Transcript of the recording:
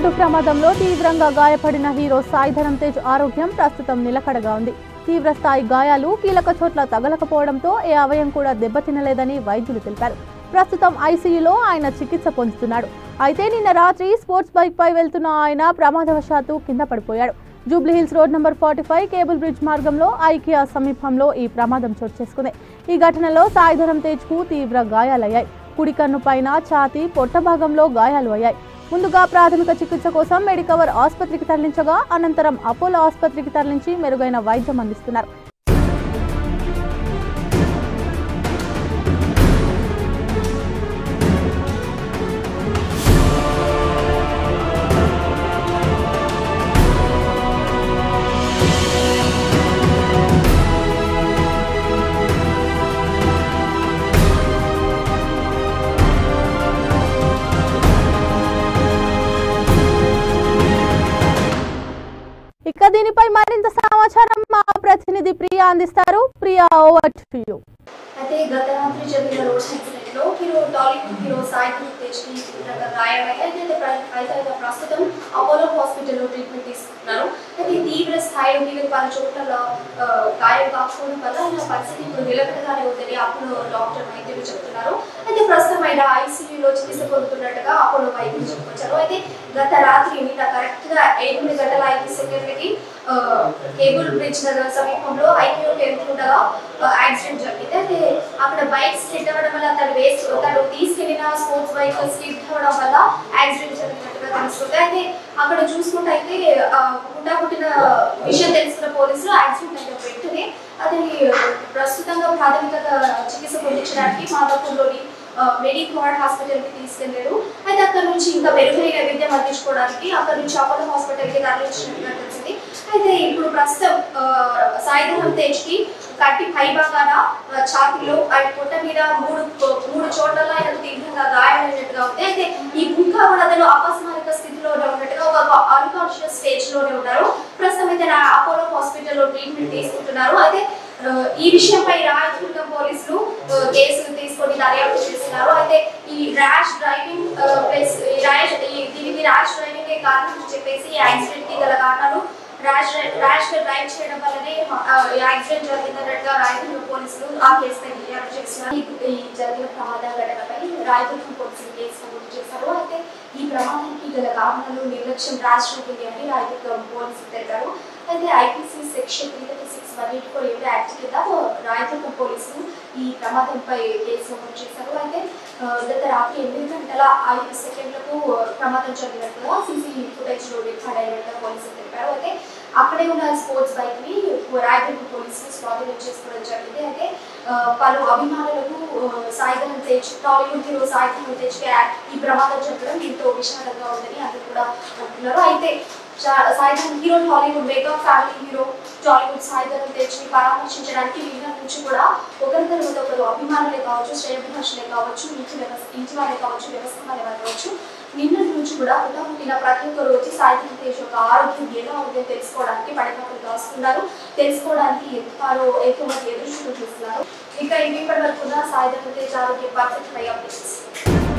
road ప్రమాదంలో తీవ్రంగా గాయపడిన హీరో సాయిధరం తేజ్ ఆరోగ్యం ప్రస్తుతం నిలకడగా ఉంది తీవ్ర స్థాయి గాయాలు కీలక చోట్ల తగలకపోవడంతో ఏ అవయం కూడా దెబ్బతినలేదని వైద్యులు తెలిపారు ప్రస్తుతం ఐసీయూలో ఆయన చికిత్స పొందుతున్నాడు అయితే నిన్న రాత్రి స్పోర్ట్స్ బైక్ పై వెళ్తున్న ఆయన ప్రమాదవశాత్తు కింద పడిపోయాడు Jubilee Hills road number forty five cable bridge మార్గంలో ఐకియా సమీపంలో ఈ ప్రమాదం చోటు చేసుకుంది ఈ ఘటనలో సాయిధరం తేజ్ కు తీవ్ర గాయాలయ్యాయి కుడి కన్ను పైన ఛాతీ పొట్ట భాగంలో గాయాలు అయ్యాయి ముందుగా ప్రాథమిక చికిత్స కోసం మెడికవర్ ఆసుపత్రికి తరలించగా అనంతరం అపోలో ఆసుపత్రికి తరలించి మెరుగైన వైద్యం అందిస్తున్నారు ఇక దీనిపై మరింత సమాచారం మా ప్రతినిధి ప్రియా అందిస్తారు ప్రియా ఓవర్ టు యూ అయితే గత రాత్రి జరిగిన రోడ్ యాక్సిడెంట్ లో hero Tollywood hero Sai Tej కి తీవ్రంగా గాయమయ్యాయి అయితే ప్ర- అయితే ఆయన ప్రస్తుతం అపోలో హాస్పిటల్లో ట్రీట్మెంట్ తీసుకుంటున్నారు అయితే తీవ్ర స్థాయిలో కీలక పలు చోట్ల ఆ, గాయం కాకపోవడం వల్ల ఆయన పరిస్థితి ఇప్పుడు నిలకడగానే ఉందని అపోలో డాక్టర్ వైద్యులు చెప్తున్నారు అయితే ప్రస్తుతం ఆయన ఐసీయూలో చికిత్స పొందుతున్నట్టుగా అపోలో వైద్యులు చెప్పుకొచ్చారు అయితే గత రాత్రి నిన్న కరెక్ట్ గా ఎనిమిది గంటల ఐదు సెకండ్లకి ఆ, కేబుల్ బ్రిడ్జ్ నగర్ సమీపంలో ఐక్యూకి వెళ్తుండగా ఆ, యాక్సిడెంట్ జరిగింది అయితే అక్కడ బైక్ స్కిడ్ అవ్వడం వల్ల తను వేస్ట్ తను తీసుకెళ్లిన స్పోర్ట్స్ బైక్ స్కిడ్ అవ్వడం వల్ల యాక్సిడెంట్ జరిగినట్టుగా తెలుస్తుంది అయితే అక్కడ చూసుకుంటే అయితే ఆ, పుట్టా పుట్టిన విషయం తెలుసుకున్న పోలీసులు యాక్సిడెంట్ అయిన వెంటనే అతని ప్రస్తుతంగా ప్రాథమిక చికిత్స పొందించడానికి మాదాపూర్లోని మెడికోర్ హాస్పిటల్ కి తీసుకెళ్లారు అయితే అక్కడ నుంచి ఇంకా మెరుగైన విద్య అందించుకోవడానికి అక్కడ నుంచి అపోలో హాస్పిటల్ కి తరలించినట్టుగా తెలిసింది అయితే ఇప్పుడు ప్రస్తుతం ఆ, సాయిధరం తేజ్ కి కట్టి పై భాగాన ఆ, ఛాతీలో ఆయన పొట్ట మీద మూడు మూడు చోట్ల ఆయన తీవ్రంగా గాయమైనట్టుగా ఉంది అయితే ఈ ఇంకా కూడా అతను అపస్మారక స్థితిలోనే ఉన్నట్టుగా ఒక అన్కాన్షియస్ స్టేజ్ లోనే ఉన్నారు ప్రస్తుతం అయితే నా అపోలో హాస్పిటల్లో ట్రీట్మెంట్ తీసుకుంటున్నారు అయితే ఆ, ఈ విషయంపై రాయదుర్గం పోలీసులు ఆ, కేసు తీసుకొని దర్యాప్తు చేస్తున్నారు అయితే ఈ ర్యాష్ డ్రైవింగ్ ప్లస్ ఈ ర్యాష్ ఈ- దీనికి ర్యాష్ డ్రైవింగ్ కారణం అని చెప్పేసి ఈ యాక్సిడెంట్ కి గల కారణాలు ర్యాష్ ర్యాష్ గా డ్రైవ్ చేయడం వల్లనే ఆ, ఈ యాక్సిడెంట్ జరిగిందన్నట్టుగా రాయదుర్గం పోలీసులు ఆ కేసుపై దర్యాప్తు చేస్తున్నారు ఈ- ఈ జరిగిన ప్రమాద ఘటనపై రాయదుర్గం పోలీసులు కేసు నమోదు చేశారు అయితే ఈ ప్రమాదానికి గల కారణాలు నిర్లక్ష్యం ర్యాష్ డ్రైవింగ్ అని రాయదుర్గం పోలీసులు తెలిపారు అయితే IPC section three thirty six one eight four ఏడు యాక్ట్ కింద రాయదుర్గం పోలీసులు ఈ ప్రమాదంపై కేసు నమోదు చేశారు అయితే ఆ, గత రాత్రి ఎనిమిది గంటల ఐదు సెకండ్లకు ప్రమాదం జరిగినట్టుగా సీసీ ఫుటేజ్ లో రికార్డ్ అయినట్టుగా పోలీసులు తెలిపారు అయితే అక్కడే ఉన్న స్పోర్ట్స్ బైక్ ని రాయదుర్గం పోలీసులు స్వాధీనం చేసుకోవడం జరిగింది అయితే ఆ, పలు అభిమానులకు ఆ, సాయిధరం తేజ్ టాలీవుడ్ హీరో సాయిధరం తేజ్ కి ఈ ప్రమాదం జరగడం ఎంతో విషాదంగా ఉందని అందరూ కూడా అంటున్నారు అయితే చా- Saidharam hero Tollywood mega family hero Tollywood Saidharam Tej ని పరామర్శించడానికి నిన్న నుంచి కూడా ఒకరి తర్వాత ఒకరు అభిమానులే కావచ్చు శ్రేయభిలాషులే కావచ్చు ఇంటి వ్యవస్థ ఇంటి వారే కావచ్చు వ్యవస్థ వారే కావచ్చు నిన్న నుంచి కూడా పుట్టిన ప్రతి ఒక్కరు వచ్చి సాయిధరం తేజ్ యొక్క ఆరోగ్యం ఎలా ఉందో తెలుసుకోవడానికి పడిపక్కలు కాస్తున్నారు తెలుసుకోవడానికి ఎంతగానో ఎక్కువ మంది ఎదురు చూస్తున్నారు ఇక ఇప్పటి వరకు సాయిధరం తేజ్ ఆరోగ్య పరిస్థితి పై అప్డేట్స్